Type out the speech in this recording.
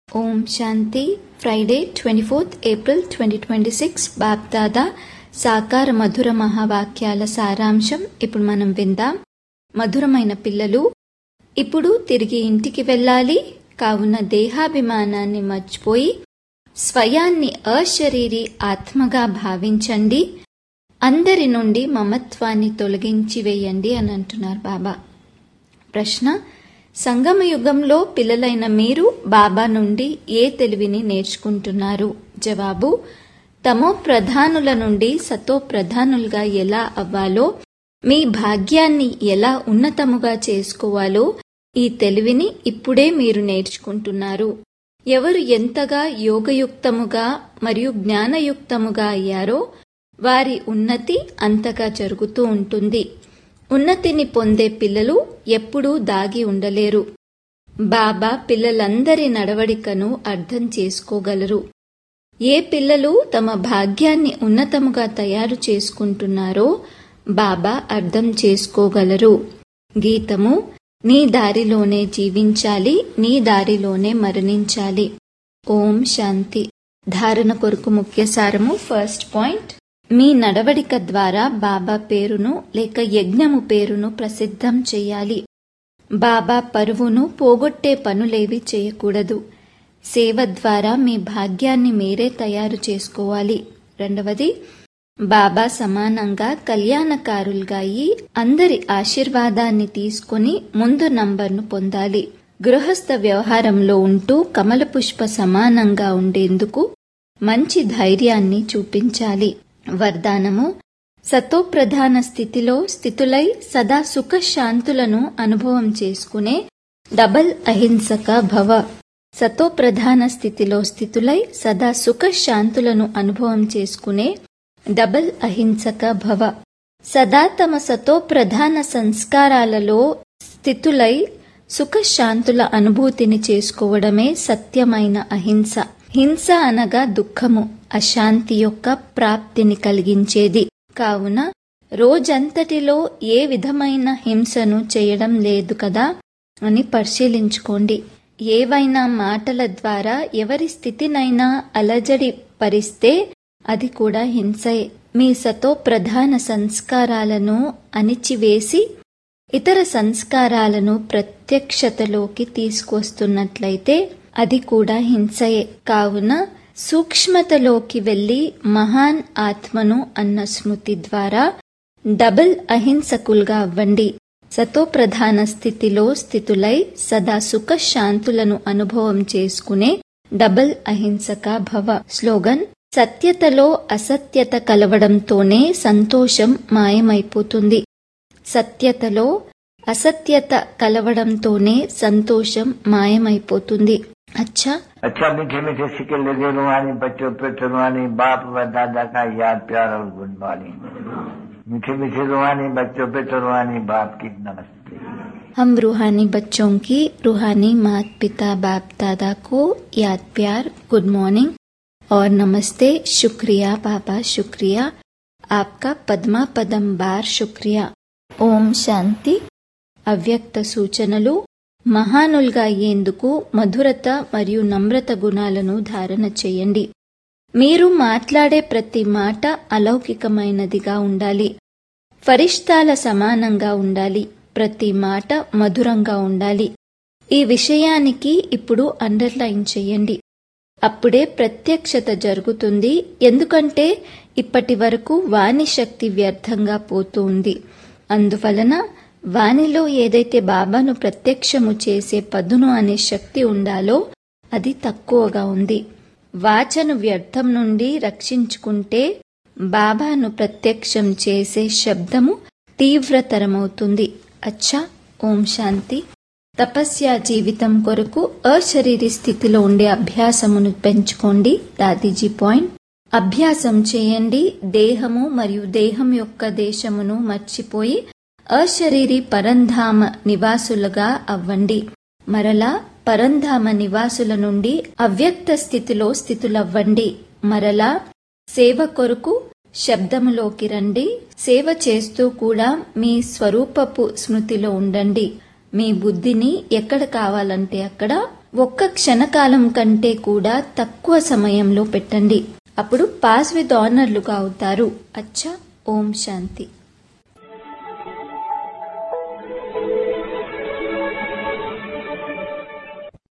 ఓం శాంతి Friday twenty fourth April twenty twenty six Bapdada సాకార మధుర మహావాక్యాల సారాంశం ఇప్పుడు మనం విందాం మధురమైన పిల్లలు ఇప్పుడు తిరిగి ఇంటికి వెళ్ళాలి కావున దేహాభిమానాన్ని మర్చిపోయి స్వయాన్ని అశరీరి ఆత్మగా భావించండి అందరి నుండి మమత్వాన్ని తొలగించి వేయండి అని అంటున్నారు బాబా ప్రశ్న సంగమ యుగంలో పిల్లలైన మీరు బాబా నుండి ఏ తెలివిని నేర్చుకుంటున్నారు జవాబు తమో ప్రధానుల నుండి సతో ప్రధానులుగా ఎలా అవ్వాలో మీ భాగ్యాన్ని ఎలా ఉన్నతముగా చేసుకోవాలో ఈ తెలివిని ఇప్పుడే మీరు నేర్చుకుంటున్నారు ఎవరు ఎంతగా యోగయుక్తముగా మరియు జ్ఞానయుక్తముగా అయ్యారో వారి ఉన్నతి అంతగా జరుగుతూ ఉంటుంది ఉన్నతిని పొందే పిల్లలు ఎప్పుడూ దాగి ఉండలేరు బాబా పిల్లలందరి నడవడికను అర్థం చేసుకోగలరు ఏ పిల్లలు తమ భాగ్యాన్ని ఉన్నతముగా తయారు చేసుకుంటున్నారో బాబా అర్థం చేసుకోగలరు గీతము నీ దారిలోనే జీవించాలి నీ దారిలోనే మరణించాలి ఓం శాంతి ధారణ కొరకు ముఖ్య సారము ఫస్ట్ పాయింట్ మీ నడవడిక ద్వారా బాబా పేరును లేక యజ్ఞము పేరును ప్రసిద్ధం చేయాలి బాబా పరువును పోగొట్టే పనులేవి చేయకూడదు సేవ ద్వారా మీ భాగ్యాన్ని మీరే తయారు చేసుకోవాలి రెండవది బాబా సమానంగా కళ్యాణకారులుగా అయి అందరి ఆశీర్వాదాన్ని తీసుకుని ముందు నంబర్ను పొందాలి గృహస్థ వ్యవహారంలో ఉంటూ కమల పుష్ప సమానంగా ఉండేందుకు మంచి ధైర్యాన్ని చూపించాలి వరదానము సతోప్రధాన స్థితిలో స్థితులై సదా సుఖ శాంతులను అనుభవం చేసుకునే డబల్ అహింసక భవ సతోప్రధాన స్థితిలో స్థితులై సదా సుఖ శాంతులను అనుభవం చేసుకునే డబల్ అహింసక భవ సదా తమ సతోప్రధాన సంస్కారాలలో స్థితులై సుఖశాంతుల అనుభూతిని చేసుకోవడమే సత్యమైన అహింస హింస అనగా దుఃఖము అశాంతి యొక్క ప్రాప్తిని కలిగించేది కావున రోజంతటిలో ఏ విధమైన హింసను చేయడం లేదు కదా అని పరిశీలించుకోండి ఏవైనా మాటల ద్వారా ఎవరి స్థితినైనా అలజడి పరిస్తే అది కూడా హింసే మీ సతో ప్రధాన సంస్కారాలను అణిచివేసి ఇతర సంస్కారాలను ప్రత్యక్షతలోకి తీసుకొస్తున్నట్లయితే అది కూడా హింసయే కావున సూక్ష్మతలోకి వెళ్లి మహాన్ ఆత్మను అన్న స్మృతి ద్వారా డబుల్ అహింసకులుగా అవ్వండి సతోప్రధాన స్థితిలో స్థితులై సదా సుఖ శాంతులను అనుభవం చేసుకునే డబుల్ అహింసక భవ స్లోగన్ సత్యతలో అసత్యత కలవడంతోనే సంతోషం మాయమైపోతుంది సత్యతలో అసత్యత కలవడంతోనే సంతోషం మాయమైపోతుంది అచ్చా अच्छा मीठे मीठे सिक्के लगे रुहानी बच्चों पे रुहानी बाप व दादा का याद प्यार और गुड मॉर्निंग मीठे मीठे रुहानी बच्चों पे रुहानी बाप की नमस्ते हम रूहानी बच्चों की रूहानी माता पिता बाप दादा को याद प्यार गुड मॉर्निंग और नमस्ते शुक्रिया पापा शुक्रिया आपका पद्मा पदम बार शुक्रिया ఓం శాంతి అవ్యక్త సూచనలు మహానులుగా అయ్యేందుకు మధురత మరియు నమ్రత గుణాలను ధారణ చేయండి మీరు మాట్లాడే ప్రతి మాట అలౌకికమైనదిగా ఉండాలి ఫరిష్తాల సమానంగా ఉండాలి ప్రతి మాట మధురంగా ఉండాలి ఈ విషయానికి ఇప్పుడు అండర్లైన్ చేయండి అప్పుడే ప్రత్యక్షత జరుగుతుంది ఎందుకంటే ఇప్పటి వరకు వాణి శక్తి వ్యర్థంగా పోతూ ఉంది అందువలన వానిలో ఏదైతే బాబాను ప్రత్యక్షము చేసే పదును అనే శక్తి ఉండాలో అది తక్కువగా ఉంది వాచను వ్యర్థం నుండి రక్షించుకుంటే బాబాను ప్రత్యక్షం చేసే శబ్దము తీవ్రతరమవుతుంది అచ్చా ఓం శాంతి తపస్య జీవితం కొరకు అశరీరి స్థితిలో ఉండే అభ్యాసమును పెంచుకోండి దాదీజీ పాయింట్ అభ్యాసం చేయండి దేహము మరియు దేహం యొక్క దేశమును మర్చిపోయి అశరీరి పరంధామ నివాసులుగా అవ్వండి మరలా పరంధామ నివాసుల నుండి అవ్యక్త స్థితిలో స్థితులవ్వండి మరలా సేవ కొరకు శబ్దములోకి రండి సేవ చేస్తూ కూడా మీ స్వరూపపు స్మృతిలో ఉండండి మీ బుద్ధిని ఎక్కడ కావాలంటే అక్కడ ఒక్క క్షణకాలం కంటే కూడా తక్కువ సమయంలో పెట్టండి అప్పుడు పాస్ విత్ ఆనర్లుగా అవుతారు అచ్చా ఓం శాంతి